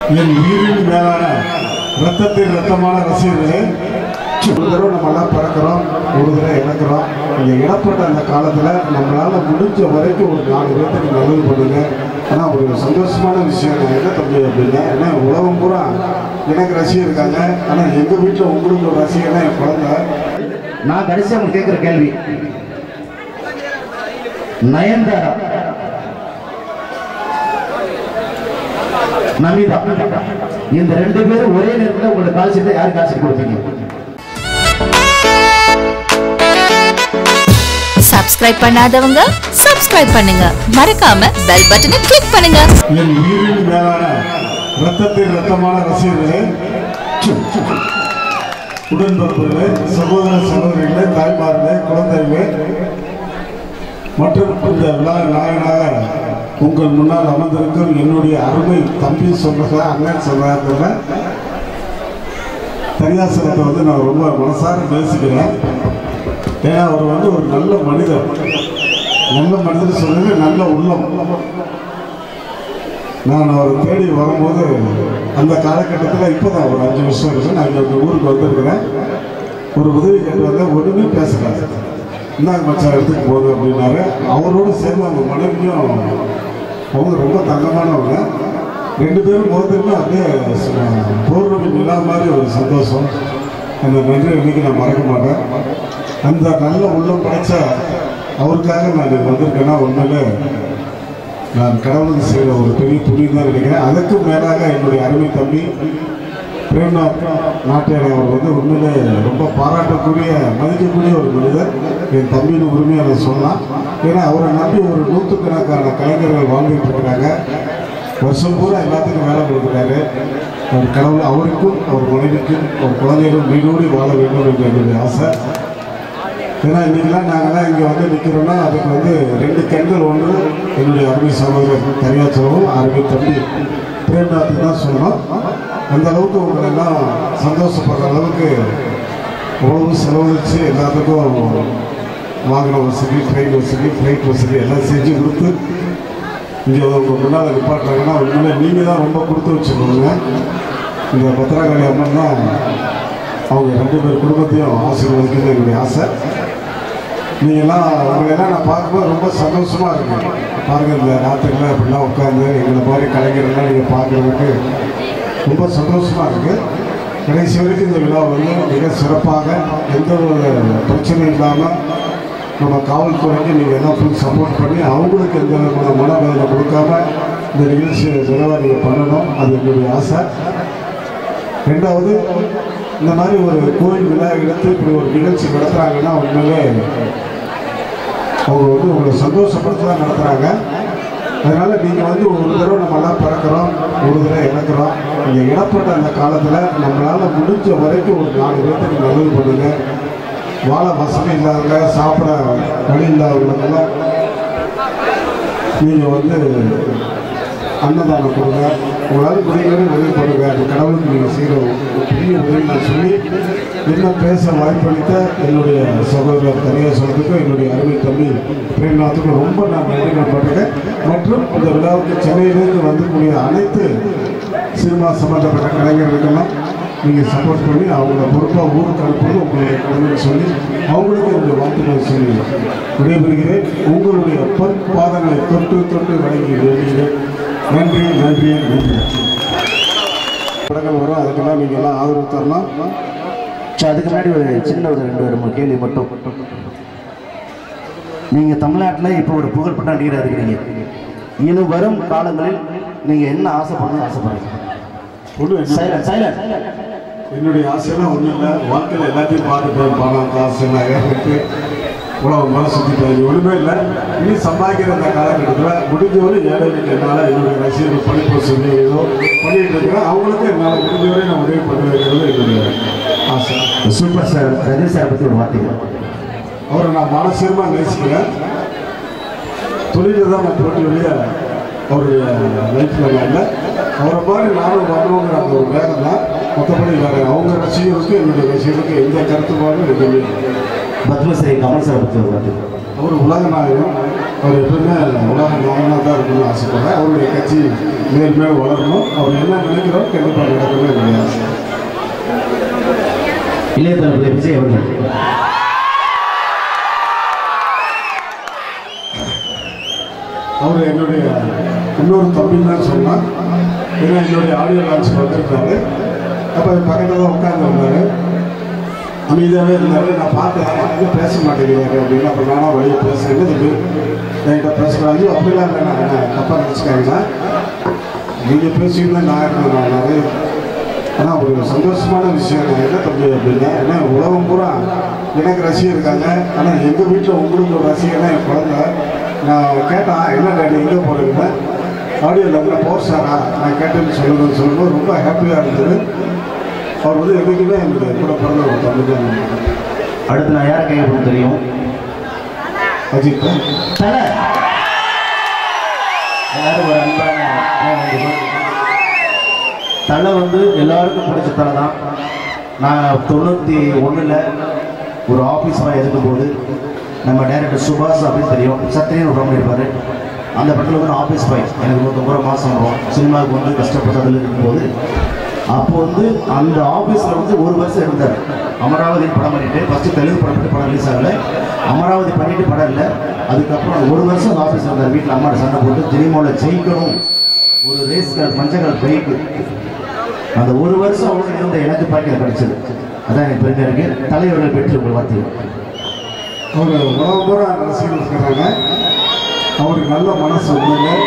என் உயிரின் மேலான ரத்தத்தின் ரத்தமான ரசிகர்களே ஒரு தடவை நம்ம எல்லாம் பிறக்கிறோம் ஒரு தடவை இறக்குறோம் இந்த இடப்பட்ட அந்த காலத்தில் நம்மளால முடிஞ்ச வரைக்கும் ஒரு நாலு பேர்த்துக்கு நல்லது பண்ணுங்க ஆனால் ஒரு சந்தோஷமான விஷயம் நான் என்ன தம்பி அப்படின்னா ஏன்னா உலகம் பூரா எனக்கு ரசிகர் இருக்காங்க ஆனால் எங்கள் வீட்டில் உங்களுக்கு ஒரு ரசிகர்னா என் குழந்தை நான் கடைசியா உங்களுக்கு கேட்கிற கேள்வி நயன்தாரா நமிதா இந்த ரெண்டு பேரும் ஒரே நேரத்தில் உங்களோட கால் சீட்டை யார் காசு கொடுப்பீங்க சப்ஸ்கிரைப் பண்ணாதவங்க சப்ஸ்கிரைப் பண்ணுங்க மறக்காம பெல் பட்டனை கிளிக் பண்ணுங்க என் உயிரின் மேலான ரத்தத்தின் ரத்தமான ரசிகர்களே உடன்பிறப்புகளே சகோதர சகோதரிகளே தாய்மார்களே குழந்தைகளே மற்றும் இந்த விழா நாயனாக உங்கள் முன்னால் அமர்ந்திருக்கும் என்னுடைய அருமை தம்பி சொல்றதா அண்ணன் சொல்றாங்க தனியாசனத்தை வந்து நான் ரொம்ப மனசார நேசிக்கிறேன் ஏன்னா அவர் வந்து ஒரு நல்ல மனிதர் நல்ல மனிதர் சொல்றது நல்ல உள்ளம் நான் அவரை தேடி வரும்போது அந்த காலகட்டத்தில் இப்போ தான் ஒரு அஞ்சு வருஷம் இருக்கு நான் இந்த ஊருக்கு வந்திருக்கிறேன் ஒரு உதவி கேட்டு வந்தேன் ஒன்றுமே பேசுகிறாரு இந்தாங்க மச்சான் எடுத்துக்கு போகுது அப்படின்னாரு அவரோடு சேர்ந்து அவங்க மனைவியும் அவங்க ரொம்ப தங்கமானவங்க ரெண்டு பேரும் முகத்துக்குமே அப்படியே ச- பௌர்ணமி நிலா மாதிரி ஒரு சந்தோஷம் அந்த நன்றி இன்னைக்கு நான் மறக்க மாட்டேன் அந்த நல்ல உள்ளம் படைச்ச அவருக்காக நான் இங்க வந்திருக்கேன்னா உண்மையிலே நான் கடவுளுக்கு செய்த ஒரு பெரிய புண்ணியம் தான் நினைக்கிறேன் அதற்கும் மேலாக என்னுடைய அருமை தம்பி பிரேம்நாத் நாட்டியார் அவர் வந்து உண்மையிலே ரொம்ப பாராட்டக்கூடிய மதிக்கக்கூடிய ஒரு மனிதர் என் தம்பியின் உரிமையை நான் சொல்லலாம் ஏன்னா அவரை நம்பி ஒரு நூற்றுக்கணக்கான கலைஞர்கள் வாழ்ந்துட்டு இருக்கிறாங்க வருஷம் பூரா எல்லாத்துக்கும் வேலை கொடுக்குறாரு அவர் கடவுள் அவருக்கும் அவர் மனைவிக்கும் அவர் குழந்தைகளும் வீடோடி வாழ வேண்டும் என்ற என்னுடைய ஆசை ஏன்னா இன்னைக்கெல்லாம் நாங்கள்லாம் இங்கே வந்து நிற்கிறோம்னா அதுக்கு வந்து ரெண்டு கண்கள் ஒன்று என்னுடைய அருமை சகோதரர் தனியாச்சவும் அருமை தம்பி பிரேம்நாத் தான் சொல்லணும் அந்த அளவுக்கு உங்களை எல்லாம் சந்தோஷப்படுற அளவுக்கு உணவு செலவழித்து எல்லாத்துக்கும் வாகன வசதி ட்ரெயின் வசதி ஃப்ளைட் வசதி எல்லாம் செஞ்சு கொடுத்து இங்கே உங்கள் முன்னால் நிப்பாட்டுறாங்கன்னா உண்மையிலே நீங்கள் தான் ரொம்ப கொடுத்து வச்சுக்கோங்க இந்த பத்திரகாளி அம்மன் தான் அவங்க ரெண்டு பேர் குடும்பத்தையும் ஆசீர்வதிக்கிறது என்னுடைய ஆசை நீங்கள்லாம் உங்களெல்லாம் நான் பார்க்கும்போது ரொம்ப சந்தோஷமாக இருக்கு பாருங்க இந்த ராத்திரில அப்படிலாம் உட்காந்து எங்களை மாதிரி கலைஞர்கள்லாம் நீங்கள் பார்க்குறதுக்கு ரொம்ப சந்தோஷமாக இருக்குது கடைசி வரைக்கும் இந்த விழா வந்து மிக சிறப்பாக எந்த ஒரு பிரச்சனையும் இல்லாமல் நம்ம காவல்துறைக்கு நீங்கள் எல்லாம் ஃபுல் சப்போர்ட் பண்ணி அவங்களுக்கு எந்த விதமான மனவேதனை கொடுக்காம இந்த நிகழ்ச்சியை சிறவாக நீங்கள் பண்ணணும் அது என்னுடைய ஆசை ரெண்டாவது இந்த மாதிரி ஒரு கோயில் விழா எடுத்து இப்படி ஒரு நிகழ்ச்சி நடத்துகிறாங்கன்னா உண்மையிலே அவங்க வந்து உங்களை சந்தோஷப்படுத்த தான் நடத்துகிறாங்க அதனால் நீங்கள் வந்து ஒரு தடவை நம்ம எல்லாம் பிறக்கிறோம் ஒரு தடவை இறக்குறோம் இந்த இடப்பட்ட அந்த காலத்தில் நம்மளால் முடிஞ்ச வரைக்கும் ஒரு நாலு பேர்த்துக்கு நல்லது பண்ணுங்க வாழ வசதி இல்லாதவங்க சாப்பிட வழி இல்லாதவங்களுக்கெல்லாம் நீங்கள் வந்து அன்னதானம் கொடுங்க உங்களால் முடிகிறது உதவி பண்ணுங்க அந்த கடவுளுக்கு நீங்கள் செய்கிற ஒரு பெரிய உதவி நான் சொல்லி என்ன பேச வாய்ப்பளித்த என்னுடைய சகோதரர் தனியார் சொல்றதுக்கும் என்னுடைய அருமை தம்பி பிரேம்நாத்துக்கும் ரொம்ப நான் நன்றிகள் பட்டிருக்கேன் மற்றும் இந்த விழாவுக்கு சென்னையிலிருந்து வந்திருக்கூடிய அனைத்து சினிமா சம்பந்தப்பட்ட கலைஞர்களுக்கெல்லாம் நீங்கள் சப்போர்ட் பண்ணி அவங்கள பொறுப்பாக ஊருக்கு அனுப்புவது உங்களுடைய கடமைன்னு சொல்லி அவங்களுக்கு என்னுடைய வாழ்த்துக்களை சொல்லி விடைபெறுகிறேன் உங்களுடைய பொன் பாதங்களை தொட்டு தொட்டு வழங்கி வேண்டுகிறேன் நன்றி நன்றி நன்றி படங்கள் வரும் அதுக்கெல்லாம் நீங்கள் எல்லாம் ஆதரவு தரலாம் சரி, அதுக்கு முன்னாடி ஒரு சின்ன ஒரு ரெண்டு ஒரு மூணு கேள்வி மட்டும் நீங்க தமிழ்நாட்டுல இப்போ ஒரு புகழ்பெற்ற நடிகராக இருக்கிறீங்க இன்னும் வரும் காலங்களில் நீங்க என்ன ஆசைப்படணும்னு ஆசைப்படுறீங்க ஒன்றும் என்ன சைலண்ட் சைலண்ட் என்னுடைய ஆசையெல்லாம் ஒன்றும் இல்லை வாழ்க்கையில் எல்லாத்தையும் பார்த்துப்பேன் பணம் காசு நகை இருக்கு உலகம் மேலே சுற்றிட்டேன் ஒன்றுமே இல்லை இனி சம்பாதிக்கிற அந்த காலகட்டத்தில் முடிஞ்சவரை ஏழைகளுக்கு என்னால் என்னுடைய ரசிகர்கள் படிப்பு சொல்லி ஏதோ பண்ணிட்டு இருக்கிறேன் அவங்களுக்கும் என்னால் முடிஞ்சவரை நான் உதவி பண்ண வைக்கிறது என்னுடைய ஆசை சூப்பர் சார் ரஜினி சார் பத்தி ஒரு வார்த்தைகள் அவரை நான் மனசீரமாக நேசிக்கிறேன் தொழிலில் தான் நான் போட்டி வழிய அவருடைய லைஃப்பில் நான் இல்லை அவரை மாதிரி நானும் வரணுங்கிற அந்த ஒரு வேகம் தான் மற்றபடி வேறு அவங்க ரசிகருக்கு என்னுடைய ரசிகருக்கு எந்த கருத்துப்பாடும் எதுவுமே இல்லை. பத்மஸ்ரீ கமல் சார் பத்தி ஒரு வார்த்தை அவர் உலக நாயகம் அவர் எப்பவுமே உலக நாயனாக தான் இருக்கணும்னு ஆசைப்படுறேன் அவருடைய கட்சி மேல் மேல் வளரணும் அவர் என்ன நினைக்கிறோம் கண்டிப்பாக நடக்கவே என்னுடைய ஆசை இளைய தளபதி விஜய் அவர்கள் அவர் என்னுடைய இன்னொரு தம்பின்னு தான் சொன்னான் ஏன்னா என்னுடைய ஆடியோ லான்ச் வந்திருந்தாரு அப்போ பக்கத்தில் தான் உட்காந்துருந்தாரு அமைதியாகவே இருந்தாரு நான் பார்த்தேன் எதுவும் பேச மாட்டேங்கிறாரு அப்படின்னு அப்போ நானும் வழியை பேசுறேன் தம்பி என்கிட்ட பேசுகிறாங்க அப்படிலாம் இல்லை நான் என்ன தப்பாக நினச்சிக்காங்கன்னா நீங்கள் பேசியிருந்தா நான் இருந்தேன் நான் நிறைய ஆனால் ஒரு சந்தோஷமான விஷயம் நான் என்ன தம்பி அப்படின்னா ஏன்னா உலகம் பூரா எனக்கு ரசிகர் இருக்காங்க ஆனால் எங்கள் வீட்டில் உங்களுக்கு ஒரு ரசிகர்னா என் குழந்தை நான் கேட்டேன் என்ன டாடி எங்கே போகிறீங்க ஆடியோ லெவலில் போர் சாரா நான் கேட்டேன்னு சொல்லணும்னு சொல்லும்போது ரொம்ப ஹாப்பியாக இருந்தது அவர் வந்து என்றைக்குமே என்னுடைய கூட பிறந்த ஒரு தம்பி தான் அடுத்து நான் யாரை கையெழுத்து தெரியும் அஜித் தான் தலை எல்லாரும் ஒரு அன்பான வேண்டுகோள். தலை வந்து எல்லாருக்கும் பிடிச்ச தலை தான் நான் தொண்ணூற்றி ஒன்றில் ஒரு ஆஃபீஸ் பாய் இருக்கும்போது நம்ம டைரக்டர் சுபாஷ் அப்படின்னு தெரியும் சத்திரியன் ஒரு ரவுண்ட் இருப்பார் அந்த படத்தில் வந்து ஆஃபீஸ் பாய் எனக்கு நூற்றம்பது ரூபா மாதம் வரும் சினிமாவுக்கு வந்து கஷ்டப்பட்டதில் இருக்கும்போது அப்போ வந்து அந்த ஆஃபீஸில் வந்து ஒரு வருஷம் இருந்தார் அமராவதி படம் பண்ணிட்டு ஃபஸ்ட்டு தெலுங்கு படம் பண்ணிட்டு படம் ரிலீஸ் ஆகலை அமராவதி பண்ணிட்டு படம் இல்லை அதுக்கப்புறம் ஒரு வருஷம் அந்த ஆஃபீஸ் இருந்தார் வீட்டில் அம்மாட்ட சண்டை போட்டு திரிமோவில் ஜெயிக்கணும் ஒரு ரேஸ் கார் மஞ்சள் பைக்கு அந்த ஒரு வருஷம் அவங்க இருந்த எனக்கு பாக்கியம் கிடைச்சது அதான் எனக்கு பெருமையாக இருக்கு தலைவர்கள் பெற்று உங்கள் வார்த்தைகள் அவர் உலகம் பூரா ரசிகர்கள் இருக்கிறாங்க அவருக்கு நல்ல மனசு உண்மையில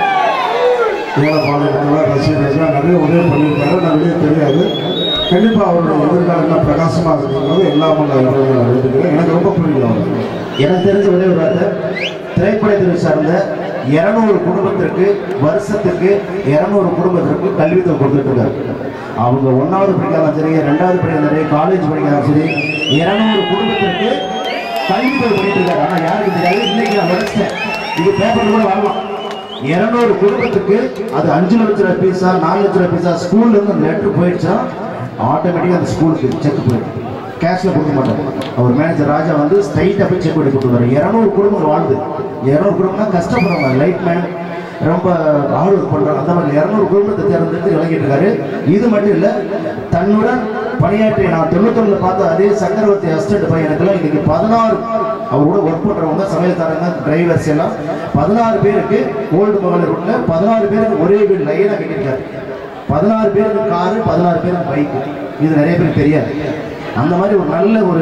ஏழை பாளையத்தில் ரசிகர்கள் நிறைய உதவி பண்ணியிருக்காரு நான் வெளியே தெரியாது கண்டிப்பாக அவருடைய எதிர்காலம் என்ன பிரகாசமாக இருக்கிறது எல்லாம் உள்ள இறைவனை நான் வேண்டுகிறேன் எனக்கு ரொம்ப பிடிக்கும் அவர் எனக்கு தெரிஞ்ச ஒரே ஒரு வார்த்தை திரைப்படத்துறை சார்ந்த இருநூறு குடும்பத்திற்கு வருஷத்துக்கு இருநூறு குடும்பத்திற்கு கல்வித்தொகை கொடுத்துட்டு இருக்காரு அவங்க ஒன்றாவது படிக்காதான் சரி ரெண்டாவது படிக்காதான் சரி காலேஜ் படிக்காதான் சரி இருநூறு குடும்பத்திற்கு கல்வித்தொகை பண்ணிட்டு இருக்காரு ஆனால் யாருக்கு தெரியாது இன்னைக்கு நான் உடச்சிட்டேன் இது பேப்பர் கூட வரலாம் இருநூறு குடும்பத்துக்கு அது அஞ்சு லட்ச ரூபாய் பீஸா நாலு லட்ச ரூபாய் பீஸா ஸ்கூல்ல இருந்து அந்த லெட்டர் போயிடுச்சா ஆட்டோமேட்டிக்காக அந்த ஸ்கூலுக்கு செக் போயிடும் கேஷ்ல கொடுக்க மாட்டாங்க அவர் மேனேஜர் ராஜா வந்து ஸ்ட்ரைட்டாக போய் செக் பண்ணி கொடுத்துருவாரு இரநூறு குடும்பங்கள் வாழுது இரநூறு குடும்பம்னா கஷ்டப்படுறாங்க லைட் மேன் ரொம்ப ஹார்ட் ஒர்க் பண்றாங்க அந்த மாதிரி இரநூறு குடும்பத்தை தேர்ந்தெடுத்து விளங்கிட்டு இருக்காரு இது மட்டும் இல்ல தன்னுடன் பணியாற்றி நான் தொண்ணூத்தொன்னுல பார்த்த அதே சக்கரவர்த்தி அசிஸ்டன்ட் பையனுக்கெல்லாம் இன்னைக்கு பதினாறு அவர் கூட ஒர்க் பண்றவங்க சமையல்காரங்க டிரைவர்ஸ் எல்லாம் பதினாறு பேருக்கு ஓல்டு மகளிர் ரோட்ல பதினாறு பேருக்கு ஒரே வீடு லைனா கட்டியிருக்காரு பதினாறு பேருக்கு காரு பதினாறு பேருக்கு பைக்கு இது நிறைய பேருக்கு தெரியாது அந்த மாதிரி ஒரு நல்ல ஒரு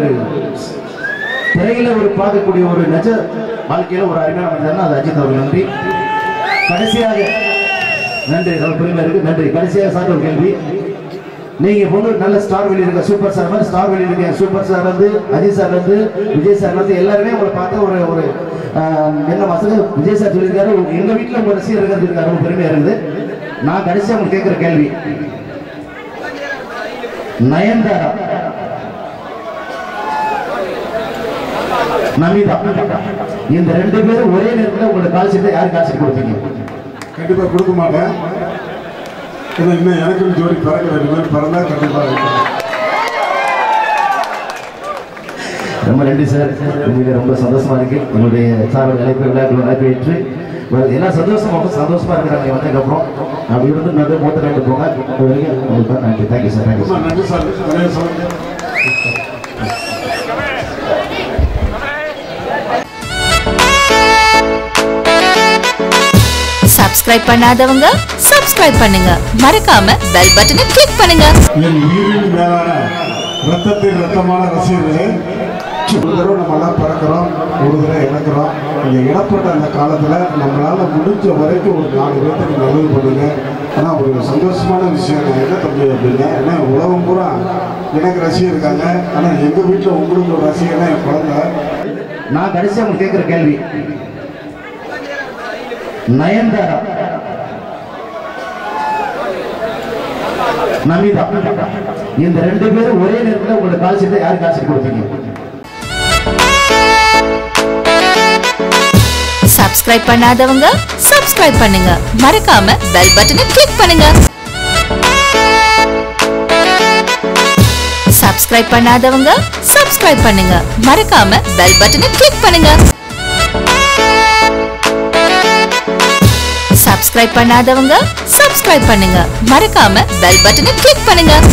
திரையில ஒரு பார்க்கக்கூடிய ஒரு நிஜ வாழ்க்கையில ஒரு அருமையான மனிதர்னா அது அஜித் அவர்கள் நன்றி கடைசியாக நன்றி ரொம்ப பெருமையா இருக்கு நன்றி கடைசியாக சார் ஒரு கேள்வி நீங்க இப்போ வந்து நல்ல ஸ்டார் வெளியே இருக்க சூப்பர் ஸ்டார் மாதிரி ஸ்டார் வெளியே இருக்க சூப்பர் ஸ்டார் வந்து அஜித் சார் வந்து விஜய் சார் வந்து எல்லாருமே உங்களை பார்த்து ஒரு ஒரு ஆஹ், என்ன மாசம் விஜய் சார் சொல்லியிருக்காரு உங்க- எங்க வீட்டுல உங்க ரசிகர் இருக்கிறது இருக்காரு ரொம்ப பெருமையா இருக்குது நான் கடைசியா உங்களுக்கு கேட்கிற கேள்வி நயன்தாரா நமிதா இந்த ரெண்டு பேரும் ஒரே நேரத்தில் உங்களுக்கு கால் சீட்டை யார் கால் சீட் கொடுப்பீங்க கண்டிப்பாக கொடுக்க மாட்டேன் ஏன்னா இன்னும் எனக்கு ஜோடி பிறக்க ரெண்டு பேர் பிறந்தா கண்டிப்பாக இருக்கும் ரொம்ப நன்றி சார் உண்மையிலே ரொம்ப சந்தோஷமா இருக்கு உங்களுடைய சார் அழைப்பு விழாக்கள் நடைபெற்று ஒரு- எல்லாம் சந்தோஷமா ரொம்ப சந்தோஷமா இருக்கிறாங்க வந்ததுக்கப்புறம் அப்படி இருந்து நல்ல மூத்த ரெண்டு போங்க இது வரைக்கும் உங்களுக்கு தான் நன்றி தேங்க்யூ சார் தேங்க்யூ ரொம்ப சார் நன்றி சார் நிறைய சொல்லுங்க சப்ஸ்கிரைப் பண்ணாதவங்க சப்ஸ்கிரைப் பண்ணுங்க மறக்காம பெல் பட்டனை கிளிக் பண்ணுங்க என் உயிரின் மேலான ரத்தத்தின் ரத்தமான ரசிகர்களே ஒரு தடவை நம்ம எல்லாம் பிறக்கிறோம் ஒரு தடவை இறக்குறோம் இந்த இடப்பட்ட அந்த காலத்தில் நம்மளால முடிஞ்ச வரைக்கும் ஒரு நாலு பேர்த்துக்கு நல்லது பண்ணுங்க ஆனால் ஒரு சந்தோஷமான விஷயம் நான் என்ன தம்பி அப்படின்னா ஏன்னா உலகம் பூரா எனக்கு ரசிகர் இருக்காங்க ஆனால் எங்கள் வீட்டில் உங்களுக்கு ஒரு ரசிகர்னா என் குழந்தை நான் கடைசியா உங்களுக்கு கேட்கிற கேள்வி நயன்தாரா நமிதா இந்த ரெண்டு பேரும் ஒரே நேரத்தில் உங்களுக்கு கால் சீட்டை யார் கால் சீட் கொடுப்பீங்க சப்ஸ்கிரைப் பண்ணாதவங்க சப்ஸ்கிரைப் பண்ணுங்க மறக்காம பெல் பட்டனை கிளிக் பண்ணுங்க சப்ஸ்கிரைப் பண்ணாதவங்க சப்ஸ்கிரைப் பண்ணுங்க மறக்காம பெல் பட்டனை கிளிக் பண்ணுங்க சப்ஸ்கிரைப் பண்ணாதவங்க சப்ஸ்கிரைப் பண்ணுங்க மறக்காம பெல் பட்டனை கிளிக் பண்ணுங்க